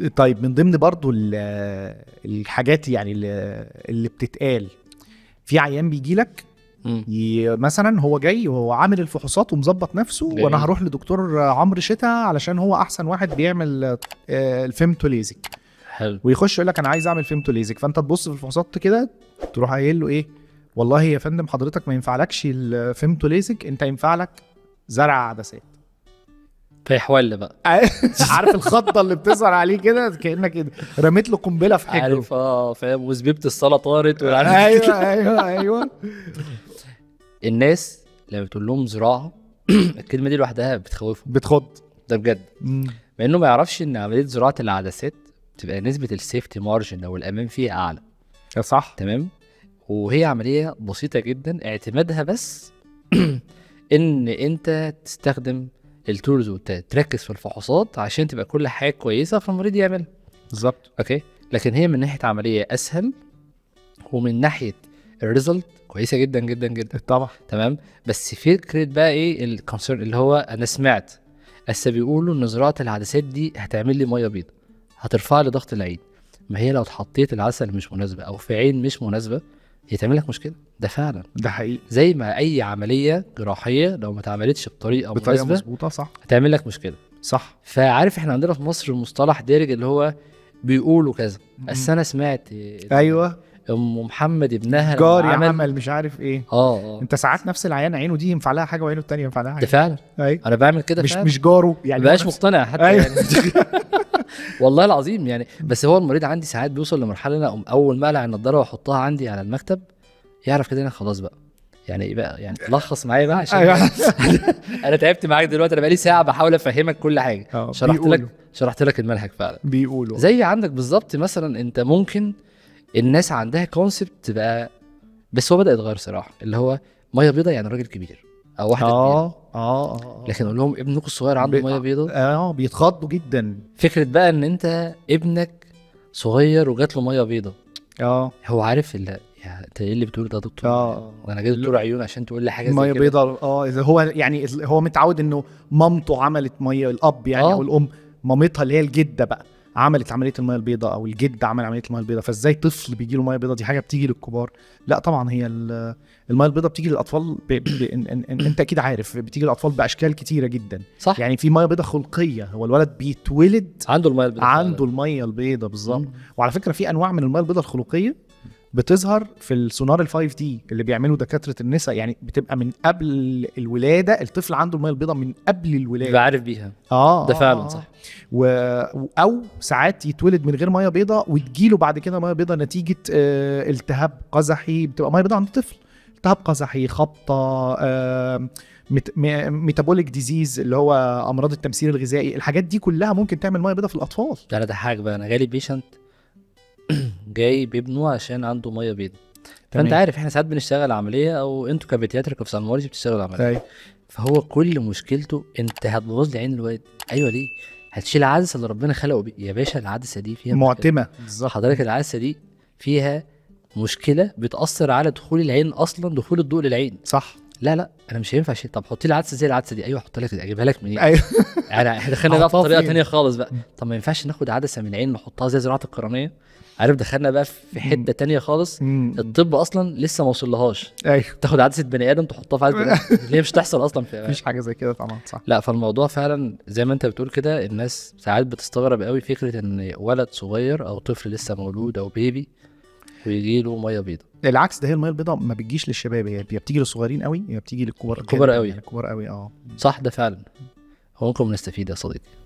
طيب من ضمن برضو ال- الحاجات يعني اللي, اللي بتتقال في عيان بيجي لك مم. ي- مثلا هو جاي وهو عامل الفحوصات ومظبط نفسه جميل. وانا هروح لدكتور عمرو شتا علشان هو احسن واحد بيعمل آه، الفيمتوليزك حلو ويخش يقول لك انا عايز اعمل فيمتوليزك فانت تبص في الفحوصات كده تروح قايل له ايه والله يا فندم حضرتك ما ينفعلكش الفيمتوليزك انت ينفع لك زرع عدسات فيحول بقى عارف الخضه اللي بتظهر عليه كده كانك رميت له قنبله في حجره عارف اه فاهم وزبيبه الصلاه طارت والعارف- ايوه ايوه ايوه الناس لما بتقول لهم زراعه الكلمه دي لوحدها بتخوفهم بتخض ده بجد مم. مع انه ما يعرفش ان عمليه زراعه العدسات بتبقى نسبه السيفتي مارجن او الامان فيها اعلى صح تمام وهي عمليه بسيطه جدا اعتمادها بس ان انت تستخدم التولز وتركز في الفحوصات عشان تبقى كل حاجه كويسه فالمريض يعملها بالظبط اوكي لكن هي من ناحيه عمليه اسهل ومن ناحيه الريزلت كويسه جدا جدا جدا طبعا تمام بس فكره بقى ايه الكونسيرن اللي هو انا سمعت بس بيقولوا ان زراعه العدسات دي هتعمل لي ميه بيضاء هترفع لي ضغط العين ما هي لو اتحطيت العدسه اللي مش مناسبه او في عين مش مناسبه هي تعمل لك مشكله ده فعلا ده حقيقي زي ما اي عمليه جراحيه لو ما اتعملتش بطريقه, بطريقه مناسبه مظبوطه صح هتعمل لك مشكله صح فعارف احنا عندنا في مصر مصطلح دارج اللي هو بيقولوا كذا بس انا سمعت ايوه ام محمد ابنها لما جاري عمل عمل مش عارف ايه اه اه انت ساعات نفس العيان عينه دي ينفع لها حاجه وعينه التانيه ينفع لها ده حاجه فعلا ايوه انا بعمل كده مش فعلا. مش جاره ما يعني بقاش هو نفس- مقتنع حتى أيوة. يعني والله العظيم يعني بس هو المريض عندي ساعات بيوصل لمرحله انا أقوم اول ما اقلع النضاره واحطها عندي على المكتب يعرف كده انا خلاص بقى يعني ايه بقى يعني لخص معايا بقى عشان ايوه انا تعبت معاك دلوقتي انا بقالي ساعه بحاول افهمك كل حاجه آه، شرحت بيقولوا. لك شرحت لك المنهج فعلا بيقولوا زي عندك بالظبط مثلا انت ممكن الناس عندها كونسبت تبقى بس هو بدا يتغير صراحه اللي هو ميه بيضاء يعني راجل كبير او واحده كبيره اه اه اه لكن اقول لهم ابنكم الصغير عنده بي- ميه بيضاء اه بيتخضوا جدا فكره بقى ان انت ابنك صغير وجات له ميه بيضاء اه هو عارف اللي يعني انت ايه اللي بتقول ده يا دكتور اه انا جاي دكتور عيون عشان تقول لي حاجه زي ميه كده. بيضاء اه اذا هو يعني هو متعود انه مامته عملت ميه الاب يعني آه. او الام مامتها اللي هي الجده بقى عملت عمليه الميه البيضاء او الجد عمل عمليه الميه البيضاء فازاي طفل بيجي له ميه بيضاء دي حاجه بتيجي للكبار لا طبعا هي ال- الميه البيضاء بتيجي للاطفال ب... ب... إن... إن... إن... انت اكيد عارف بتيجي للاطفال باشكال كتيره جدا صح يعني في ميه بيضاء خلقيه هو الولد بيتولد عنده الميه البيضاء عنده الميه البيضاء بالظبط مم. وعلى فكره في انواع من الميه البيضاء الخلقيه بتظهر في السونار الفايف دي اللي بيعملوا دكاتره النساء يعني بتبقى من قبل الولاده الطفل عنده الميه البيضاء من قبل الولاده بيبقى عارف بيها اه ده آه، فعلا آه. صح و... او ساعات يتولد من غير ميه بيضاء وتجيله بعد كده ميه بيضاء نتيجه آه التهاب قزحي بتبقى ميه بيضاء عند الطفل التهاب قزحي خبطه آه ميت... ميتابوليك ديزيز اللي هو امراض التمثيل الغذائي الحاجات دي كلها ممكن تعمل ميه بيضاء في الاطفال ده انا ضحك بقى انا جالي بيشنت جاي بابنه عشان عنده ميه بيضاء فانت تمام. عارف احنا ساعات بنشتغل عمليه او انتوا كبيتياتريك اوفثالمولوجي بتشتغلوا عمليه أيوة. فهو كل مشكلته انت هتبوظ لي عين الواد ايوه ليه هتشيل العدسه اللي ربنا خلقه بيه يا باشا العدسه دي فيها مشكلة. معتمه بالظبط حضرتك العدسه دي فيها مشكله بتاثر على دخول العين اصلا دخول الضوء للعين صح لا لا انا مش هينفع شيء طب حط لي عدسه زي العدسه دي ايوه احط لك اجيبها لك منين ايوه يعني احنا دخلنا بقى في أحطها طريقه فين؟ تانية خالص بقى طب ما ينفعش ناخد عدسه من العين نحطها زي زراعه القرنيه عارف دخلنا بقى في حته تانية خالص مم. الطب اصلا لسه ما وصلهاش ايوه تاخد عدسه بني ادم تحطها في عدسه بني آدم، اللي هي مش تحصل اصلا في مفيش حاجه زي كده طبعا صح لا فالموضوع فعلا زي ما انت بتقول كده الناس ساعات بتستغرب قوي فكره ان ولد صغير او طفل لسه مولود او بيبي ويجي له ميه بيضاء العكس ده هي الميه البيضاء ما بتجيش للشباب هي يا بتيجي للصغيرين قوي يا بتيجي للكبار الكبار جداً، قوي. يعني الكبار قوي اه صح ده فعلا هو ممكن نستفيد يا صديقي